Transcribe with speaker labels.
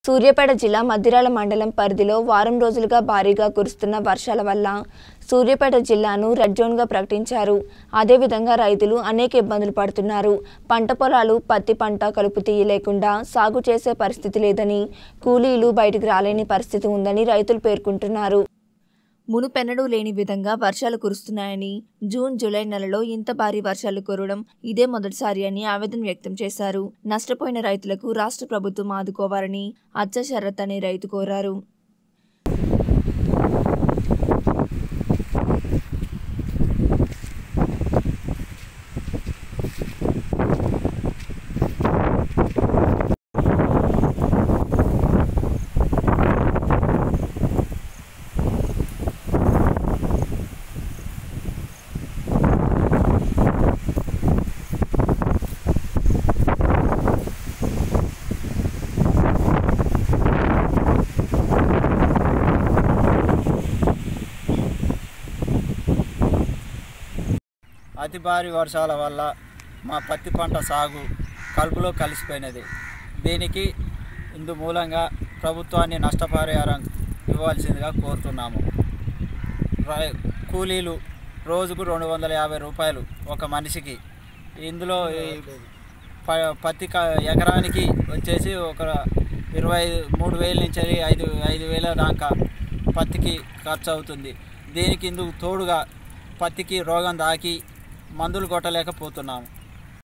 Speaker 1: సూర్యాపేట జిల్లా మద్దిరాల మండలం పరిధిలో వారం రోజులుగా భారీగా కురుస్తున్న వర్షాల వల్ల సూర్యాపేట జిల్లాను రెడ్ జోన్గా ప్రకటించారు అదేవిధంగా రైతులు అనేక ఇబ్బందులు పడుతున్నారు పంట పొలాలు పత్తి పంట కలుపు తీయలేకుండా సాగు చేసే పరిస్థితి లేదని కూలీలు బయటకు రాలేని పరిస్థితి ఉందని రైతులు పేర్కొంటున్నారు మునుపెన్నడూ లేని విధంగా వర్షాలు కురుస్తున్నాయని జూన్ జూలై నెలలో ఇంత భారీ వర్షాలు కురవడం ఇదే మొదటిసారి అని ఆవేదన వ్యక్తం చేశారు నష్టపోయిన రైతులకు రాష్ట్ర ప్రభుత్వం ఆదుకోవాలని అచ్చ శరత్ అనే రైతు కోరారు
Speaker 2: అతి భారీ వర్షాల వల్ల మా పత్తి పంట సాగు కలుపులో కలిసిపోయినది దీనికి ఇందు మూలంగా ప్రభుత్వాన్ని నష్టపరిహారం ఇవ్వాల్సిందిగా కోరుతున్నాము రై- కూలీలు రోజుకు రెండు వందల యాభై రూపాయలు ఒక మనిషికి ఇందులో ఈ ప- పత్తి క- ఎకరానికి వచ్చేసి ఒక ఇరవై మూడు వేల నుంచి ఐదు ఐదు వేల దాకా పత్తికి ఖర్చు అవుతుంది దీనికి ఇందుకు తోడుగా పత్తికి రోగం దాకి మందులు కొట్టలేకపోతున్నాము